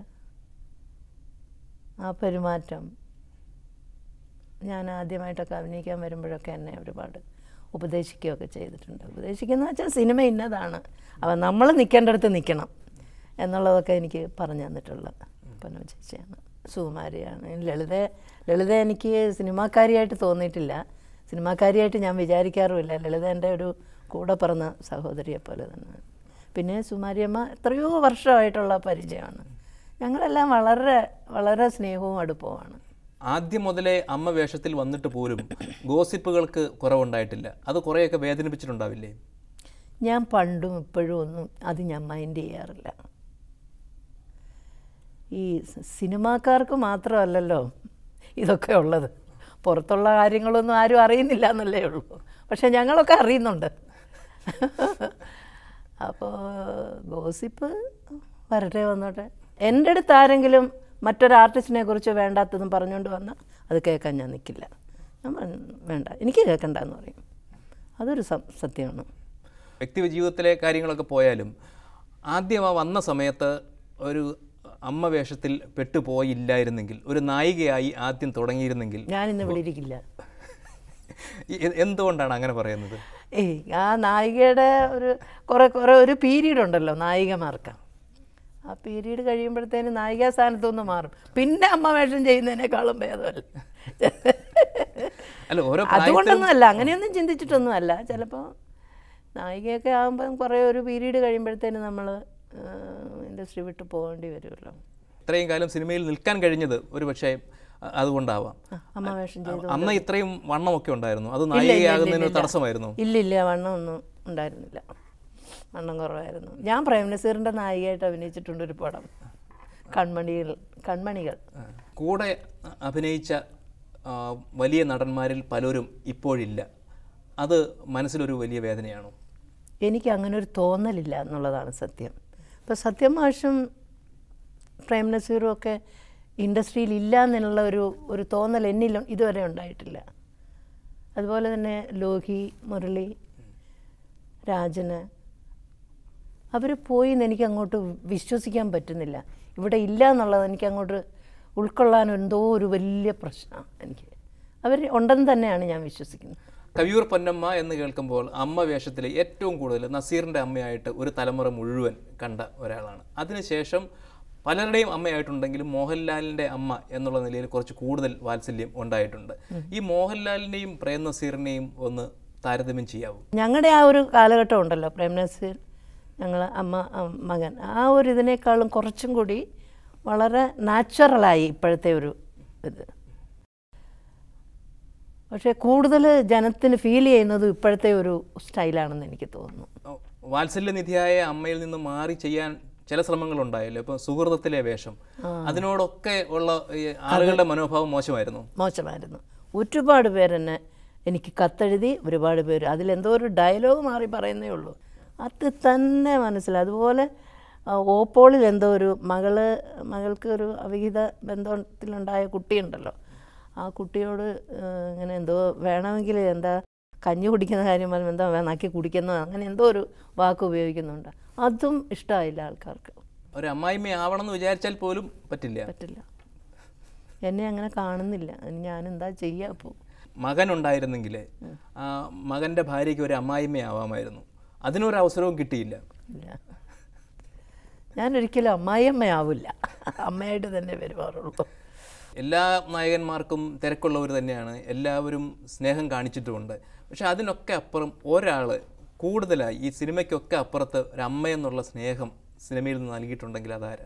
ആ പെരുമാറ്റം ഞാൻ ആദ്യമായിട്ടൊക്കെ അഭിനയിക്കാൻ വരുമ്പോഴൊക്കെ എന്നെ ഒരുപാട് ഉപദേശിക്കുകയൊക്കെ ചെയ്തിട്ടുണ്ട് ഉപദേശിക്കുന്ന വെച്ചാൽ സിനിമ ഇന്നതാണ് അപ്പം നമ്മൾ നിൽക്കേണ്ടടുത്ത് നിൽക്കണം എന്നുള്ളതൊക്കെ എനിക്ക് പറഞ്ഞു തന്നിട്ടുള്ള പൊന്നമ്മ ചേച്ചിയാണ് സുകുമാരിയാണ് ലളിത ലളിത എനിക്ക് സിനിമാക്കാരിയായിട്ട് തോന്നിയിട്ടില്ല സിനിമാക്കാരിയായിട്ട് ഞാൻ വിചാരിക്കാറുമില്ല ലളിത എൻ്റെ ഒരു കൂടെ പിറന്ന സഹോദരിയെ പോലെ തന്നെ പിന്നെ സുമാരിയമ്മ എത്രയോ വർഷമായിട്ടുള്ള പരിചയമാണ് ഞങ്ങളെല്ലാം വളരെ വളരെ സ്നേഹവും അടുപ്പവുമാണ് ആദ്യം മുതലേ അമ്മ വേഷത്തിൽ വന്നിട്ട് പോലും ഗോസിപ്പുകൾക്ക് കുറവുണ്ടായിട്ടില്ല അത് കുറേയൊക്കെ വേദനിപ്പിച്ചിട്ടുണ്ടാവില്ലേ ഞാൻ പണ്ടും ഇപ്പോഴും ഒന്നും അത് ഞാൻ മൈൻഡ് ചെയ്യാറില്ല ഈ സ- സിനിമാക്കാർക്ക് മാത്രമല്ലല്ലോ ഇതൊക്കെ ഉള്ളത് പുറത്തുള്ള കാര്യങ്ങളൊന്നും ആരും അറിയുന്നില്ല എന്നല്ലേ ഉള്ളൂ പക്ഷെ ഞങ്ങളൊക്കെ അറിയുന്നുണ്ട് അപ്പോൾ ഗോസിപ്പ് വരട്ടെ വന്നോട്ടെ എൻ്റെ അടുത്ത് ആരെങ്കിലും മറ്റൊരു ആർട്ടിസ്റ്റിനെ കുറിച്ച് വേണ്ടാത്തതും പറഞ്ഞുകൊണ്ട് വന്നാൽ അത് കേൾക്കാൻ ഞാൻ നിൽക്കില്ല ഞാൻ പറഞ്ഞു, വേണ്ട എനിക്ക് കേൾക്കണ്ട എന്ന് പറയും അതൊരു സം- സത്യമാണ് വ്യക്തി ജീവിതത്തിലെ കാര്യങ്ങളൊക്കെ പോയാലും ആദ്യം ആ വന്ന സമയത്ത് ഒരു അമ്മ വേഷത്തിൽ പെട്ടുപോയില്ലായിരുന്നെങ്കിൽ ഒരു നായികയായി ആദ്യം തുടങ്ങിയിരുന്നെങ്കിൽ ഞാനിന്ന് ഇവിടെ ഇരിക്കില്ല എ- എന്തുകൊണ്ടാണ് അങ്ങനെ പറയുന്നത് ഏയ് ആ നായികയുടെ ഒരു കുറേ കുറേ ഒരു പീരീഡ് ഉണ്ടല്ലോ നായികമാർക്ക് ആ പീരീഡ് കഴിയുമ്പോഴത്തേന് നായികാ സ്ഥാനത്തു നിന്ന് മാറും പിന്നെ അമ്മ വേഷം ചെയ്യുന്നതിനേക്കാളും ഭേദമല്ല അല്ല ഓരോ പ്രായത്തിലും അതുകൊണ്ടൊന്നും അല്ല അങ്ങനെയൊന്നും ചിന്തിച്ചിട്ടൊന്നും അല്ല ചിലപ്പോൾ നായികയൊക്കെ ആകുമ്പം കുറേ ഒരു പീരീഡ് കഴിയുമ്പോഴത്തേന് നമ്മൾ ഇൻഡസ്ട്രി വിട്ട് പോകേണ്ടി വരുമല്ലോ ഇത്രയും കാലം സിനിമയിൽ നിൽക്കാൻ കഴിഞ്ഞത് ഒരു പക്ഷേ അ- അതുകൊണ്ടാവാം ആ, അമ്മ വേഷം ചെയ്തു അന്ന് ഇത്രയും വണ്ണമൊക്കെ ഉണ്ടായിരുന്നു അത് നായികയാകുന്നതിന് ഒരു തടസ്സമായിരുന്നു ഇല്ലില്ല വണ്ണമൊന്നും ഉണ്ടായിരുന്നില്ല വണ്ണം കുറവായിരുന്നു ഞാൻ പ്രേം നസീറിൻ്റെ നായികയായിട്ട് അഭിനയിച്ചിട്ടുണ്ട് ഒരു പടം കൺമണികൾ കൺമണികൾ കൂടെ അഭിനയിച്ച ആ, വലിയ നടന്മാരിൽ പലരും ഇപ്പോഴില്ല അത് മനസ്സിലൊരു വലിയ വേദനയാണോ എനിക്ക് അങ്ങനെ ഒരു തോന്നലില്ല എന്നുള്ളതാണ് സത്യം ഇപ്പോൾ സത്യം മാഷും പ്രേം നസീറും ഒക്കെ ഇൻഡസ്ട്രിയിൽ ഇല്ല എന്നുള്ള ഒരു ഒരു തോന്നൽ എന്നിൽ ഇതുവരെ ഉണ്ടായിട്ടില്ല അതുപോലെ തന്നെ ലോഹി മുരളി രാജന് അവർ പോയി എന്ന് എനിക്ക് അങ്ങോട്ട് വിശ്വസിക്കാൻ പറ്റുന്നില്ല ഇവിടെ ഇല്ല എന്നുള്ളത് എനിക്ക് അങ്ങോട്ട് ഉൾക്കൊള്ളാൻ എന്തോ ഒരു വലിയ പ്രശ്നമാണ് എനിക്ക് അവർ ഉണ്ടെന്ന് തന്നെയാണ് ഞാൻ വിശ്വസിക്കുന്നത് കവിയൂർ പൊന്നമ്മ എന്ന് കേൾക്കുമ്പോൾ അമ്മ വേഷത്തിൽ ഏറ്റവും കൂടുതൽ നസീറിൻ്റെ അമ്മയായിട്ട് ഒരു തലമുറ മുഴുവൻ കണ്ട ഒരാളാണ് അതിനുശേഷം പലരുടെയും അമ്മയായിട്ടുണ്ടെങ്കിലും മോഹൻലാലിൻ്റെ അമ്മ എന്നുള്ള നിലയിൽ കുറച്ച് കൂടുതൽ വാത്സല്യം ഉണ്ടായിട്ടുണ്ട് ഈ മോഹൻലാലിനെയും പ്രേം നസീറിനെയും ഒന്ന് താരതമ്യം ചെയ്യാവൂ ഞങ്ങളുടെ ആ ഒരു കാലഘട്ടം ഉണ്ടല്ലോ പ്രേം നസീർ ഞങ്ങൾ അമ്മ അം- മകൻ ആ ഒരു ഇതിനേക്കാളും കുറച്ചും കൂടി വളരെ നാച്ചുറലായി ഇപ്പോഴത്തെ ഒരു ഇത് പക്ഷേ കൂടുതൽ ജനത്തിന് ഫീൽ ചെയ്യുന്നത് ഇപ്പോഴത്തെ ഒരു സ്റ്റൈലാണെന്ന് എനിക്ക് തോന്നുന്നു ഓ, വാത്സല്യനിധിയായ അമ്മയിൽ നിന്ന് മാറി ചെയ്യാൻ ചില ശ്രമങ്ങളുണ്ടായല്ലോ ഇപ്പൊ സുഹൃതത്തിലെ വേഷം അതിനോടൊക്കെ ഉള്ള ഈ ആളുകളുടെ മനോഭാവം മോശമായിരുന്നു മോശമായിരുന്നു ഒരുപാട് പേരെന്നെ എനിക്ക് കത്തെഴുതി ഒരുപാട് പേര് അതിലെന്തോ ഒരു ഡയലോഗ് മാറി പറയുന്നേ ഉള്ളൂ അത് തന്നെ മനസ്സിലായി അതുപോലെ ആ, ഓപ്പോളിൽ എന്തോ ഒരു മകള് മകൾക്ക് ഒരു അവിഹിത ബന്ധത്തിലുണ്ടായ കുട്ടിയുണ്ടല്ലോ ആ കുട്ടിയോട് ആ, ഇങ്ങനെ എന്തോ വേണമെങ്കിൽ എന്താ കഞ്ഞി കുടിക്കുന്ന കാര്യം പറയുമ്പോൾ എന്താ നക്കി കുടിക്കുന്നോ അങ്ങനെ എന്തോ ഒരു വാക്ക് ഉപയോഗിക്കുന്നുണ്ട് അതും ഇഷ്ടമായില്ല ആൾക്കാർക്ക് ഒരു അമ്മായിമ്മ ആവണം എന്ന് വിചാരിച്ചാൽ പോലും പറ്റില്ല പറ്റില്ല എന്നെ അങ്ങനെ കാണുന്നില്ല അതിന് ഞാൻ എന്താ ചെയ്യുക അപ്പോൾ മകൻ ഉണ്ടായിരുന്നെങ്കിൽ ആ മകന്റെ ഭാര്യയ്ക്ക് ഒരു അമ്മായിമ്മയാവാമായിരുന്നു അതിനൊരു അവസരവും കിട്ടിയില്ല ഇല്ല ഞാനൊരിക്കലും അമ്മായിയമ്മയാവില്ല അമ്മയായിട്ട് തന്നെ പെരുമാറുള്ളൂ എല്ലാ നായകന്മാർക്കും തിരക്കുള്ളവർ തന്നെയാണ് എല്ലാവരും സ്നേഹം കാണിച്ചിട്ടുമുണ്ട് പക്ഷെ അതിനൊക്കെ അപ്പുറം ഒരാൾ കൂടുതലായി ഈ സിനിമയ്ക്കൊക്കെ അപ്പുറത്ത് ഒരു അമ്മ എന്നുള്ള സ്നേഹം സിനിമയിൽ നിന്ന് നൽകിയിട്ടുണ്ടെങ്കിൽ അതാരാ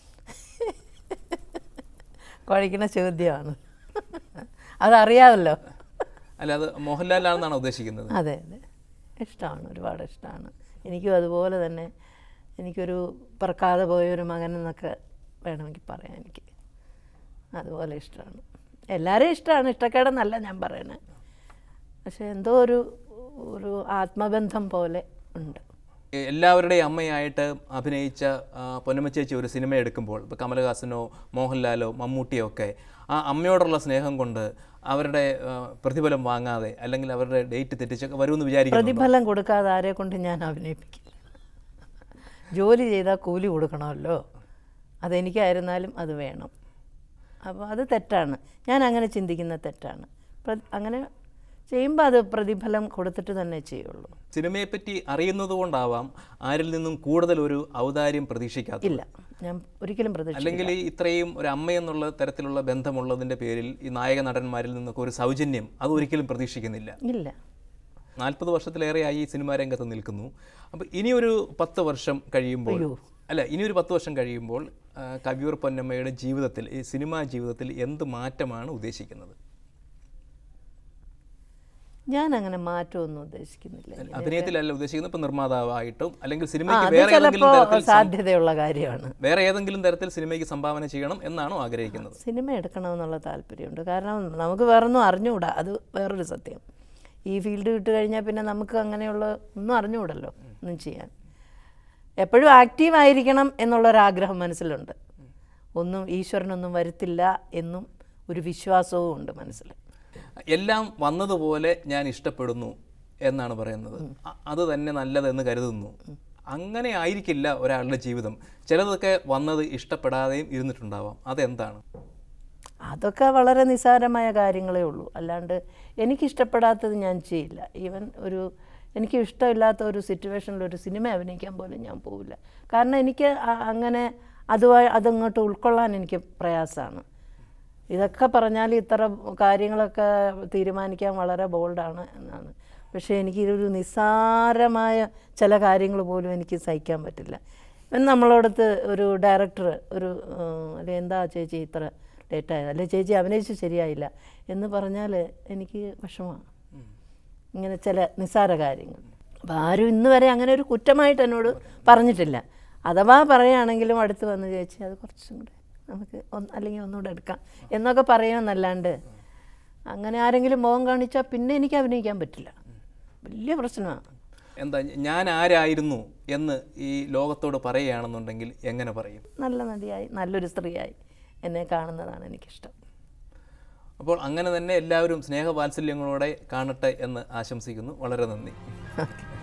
കുഴയ്ക്കുന്ന ചോദ്യമാണ് അതറിയാമല്ലോ അല്ല അത് മോഹൻലാലാണെന്നാണ് ഉദ്ദേശിക്കുന്നത് അതെ അതെ ഇഷ്ടമാണ് ഒരുപാട് ഇഷ്ടമാണ് എനിക്കും അതുപോലെ തന്നെ എനിക്കൊരു പറക്കാതെ പോയ ഒരു മകൻ എന്നൊക്കെ വേണമെങ്കിൽ പറയാം എനിക്ക് അതുപോലെ ഇഷ്ടമാണ് എല്ലാവരെയും ഇഷ്ടമാണ് ഇഷ്ടക്കേടെന്നല്ല ഞാൻ പറയണേ പക്ഷെ എന്തോ ഒരു ഒരു ആത്മബന്ധം പോലെ ഉണ്ട് എല്ലാവരുടെയും അമ്മയായിട്ട് അഭിനയിച്ച ആ, പൊന്നമ്മ ചേച്ചി ഒരു സിനിമ എടുക്കുമ്പോൾ ഇപ്പോൾ കമലഹാസനോ മോഹൻലാലോ മമ്മൂട്ടിയോ ഒക്കെ ആ അമ്മയോടുള്ള സ്നേഹം കൊണ്ട് അവരുടെ ആ, പ്രതിഫലം വാങ്ങാതെ അല്ലെങ്കിൽ അവരുടെ ഡേറ്റ് തെറ്റിച്ചൊക്കെ വരുമെന്ന് വിചാരിക്കുന്നു പ്രതിഫലം കൊടുക്കാതെ ആരെ കൊണ്ട് ഞാൻ അഭിനയിപ്പിക്കില്ല ജോലി ചെയ്താൽ കൂലി കൊടുക്കണമല്ലോ അതെനിക്കായിരുന്നാലും അത് വേണം അപ്പോൾ അത് തെറ്റാണ് ഞാൻ അങ്ങനെ ചിന്തിക്കുന്ന തെറ്റാണ് പ്ര- അങ്ങനെ ചെയ്യുമ്പോൾ അത് പ്രതിഫലം കൊടുത്തിട്ട് തന്നെ ചെയ്യുള്ളൂ സിനിമയെപ്പറ്റി അറിയുന്നത് കൊണ്ടാവാം ആരിൽ നിന്നും കൂടുതൽ ഒരു ഔദാര്യം പ്രതീക്ഷിക്കാത്ത ഇല്ല ഞാൻ ഒരിക്കലും പ്രതീക്ഷ അല്ലെങ്കിൽ ഈ ഇത്രയും ഒരു അമ്മയെന്നുള്ള തരത്തിലുള്ള ബന്ധമുള്ളതിൻ്റെ പേരിൽ ഈ നായക നടന്മാരിൽ നിന്നൊക്കെ ഒരു സൗജന്യം അത് ഒരിക്കലും പ്രതീക്ഷിക്കുന്നില്ല ഇല്ല നാൽപ്പത് വർഷത്തിലേറെയായി ഈ സിനിമാ രംഗത്ത് നിൽക്കുന്നു അപ്പോൾ ഇനിയൊരു പത്ത് വർഷം കഴിയുമ്പോൾ അല്ല ഇനിയൊരു പത്ത് വർഷം കഴിയുമ്പോൾ ആ, കവിയൂർ പൊന്നമ്മയുടെ ജീവിതത്തിൽ ഈ സിനിമാ ജീവിതത്തിൽ എന്ത് മാറ്റമാണ് ഉദ്ദേശിക്കുന്നത് ഞാൻ അങ്ങനെ മാറ്റമൊന്നും ഉദ്ദേശിക്കുന്നില്ല അഭിനയത്തിലല്ല ഉദ്ദേശിക്കുന്നത് ഇപ്പം നിർമ്മാതാവായിട്ടും അല്ലെങ്കിൽ ആ സിനിമയ്ക്ക് അത് വേറെ ഏതെങ്കിലും ചിലപ്പോൾ തരത്തിൽ സം- സാധ്യതയുള്ള കാര്യമാണ് വേറെ ഏതെങ്കിലും തരത്തിൽ സിനിമയ്ക്ക് സംഭാവന ചെയ്യണം എന്നാണോ ആഗ്രഹിക്കുന്നത് സിനിമ എടുക്കണമെന്നുള്ള താല്പര്യമുണ്ട് കാരണം നമുക്ക് വേറൊന്നും അറിഞ്ഞുകൂടാ അത് വേറൊരു സത്യം ഈ ഫീൽഡ് വിട്ട് കഴിഞ്ഞാൽ പിന്നെ നമുക്ക് അങ്ങനെയുള്ള ഒന്നും അറിഞ്ഞുകൂടല്ലോ ഒന്നും ചെയ്യാൻ എപ്പോഴും ആക്റ്റീവ് ആയിരിക്കണം എന്നുള്ളൊരാഗ്രഹം മനസ്സിലുണ്ട് ഒന്നും ഈശ്വരനൊന്നും വരുത്തില്ല എന്നും ഒരു വിശ്വാസവും ഉണ്ട് മനസ്സിൽ എല്ലാം വന്നതുപോലെ ഞാൻ ഇഷ്ടപ്പെടുന്നു എന്നാണ് പറയുന്നത് അ- അത് തന്നെ നല്ലതെന്ന് കരുതുന്നു അങ്ങനെ ആയിരിക്കില്ല ഒരാളുടെ ജീവിതം ചിലതൊക്കെ വന്നത് ഇഷ്ടപ്പെടാതെയും ഇരുന്നിട്ടുണ്ടാവാം അതെന്താണ് അതൊക്കെ വളരെ നിസ്സാരമായ കാര്യങ്ങളേ ഉള്ളൂ അല്ലാണ്ട് എനിക്കിഷ്ടപ്പെടാത്തത് ഞാൻ ചെയ്യില്ല ഈവൻ ഒരു എനിക്ക് ഇഷ്ടമില്ലാത്ത ഒരു സിറ്റുവേഷനിൽ ഒരു സിനിമ അഭിനയിക്കാൻ പോലും ഞാൻ പോവില്ല കാരണം എനിക്ക് അ- അങ്ങനെ അതുമായി അതങ്ങോട്ട് ഉൾക്കൊള്ളാൻ എനിക്ക് പ്രയാസമാണ് ഇതൊക്കെ പറഞ്ഞാൽ ഇത്ര കാര്യങ്ങളൊക്കെ തീരുമാനിക്കാൻ വളരെ ബോൾഡാണ് എന്നാണ് പക്ഷേ എനിക്കിതൊരു നിസ്സാരമായ ചില കാര്യങ്ങൾ പോലും എനിക്ക് സഹിക്കാൻ പറ്റില്ല ഇവൻ നമ്മളോടത്ത് ഒരു ഡയറക്ടർ ഒരു ഉം, അല്ലെ എന്താ ചേച്ചി ഇത്ര ലേറ്റായത് അല്ലെ ചേച്ചി അഭിനയിച്ച് ശരിയായില്ല എന്ന് പറഞ്ഞാൽ എനിക്ക് വിഷമമാണ് ഇങ്ങനെ ചില നിസ്സാര കാര്യങ്ങൾ അപ്പം ആരും ഇന്ന് വരെ അങ്ങനെ ഒരു കുറ്റമായിട്ട് എന്നോട് പറഞ്ഞിട്ടില്ല അഥവാ പറയുകയാണെങ്കിലും അടുത്ത് വന്ന് ചേച്ചി അത് കുറച്ചും കൂടെ നമുക്ക് ഒന്ന് അല്ലെങ്കിൽ ഒന്നുകൂടെ എടുക്കാം എന്നൊക്കെ പറയുമെന്നല്ലാണ്ട് അങ്ങനെ ആരെങ്കിലും മുഖം കാണിച്ചാൽ പിന്നെ എനിക്ക് അഭിനയിക്കാൻ പറ്റില്ല വലിയ പ്രശ്നമാണ് എന്താ ഞാൻ ആരായിരുന്നു എന്ന് ഈ ലോകത്തോട് പറയുകയാണെന്നുണ്ടെങ്കിൽ എങ്ങനെ പറയും നല്ല നടിയായി നല്ലൊരു സ്ത്രീയായി എന്നെ കാണുന്നതാണ് എനിക്കിഷ്ടം അപ്പോൾ അങ്ങനെ തന്നെ എല്ലാവരും സ്നേഹവാത്സല്യങ്ങളോടെ കാണട്ടെ എന്ന് ആശംസിക്കുന്നു വളരെ നന്ദി ഓക്കെ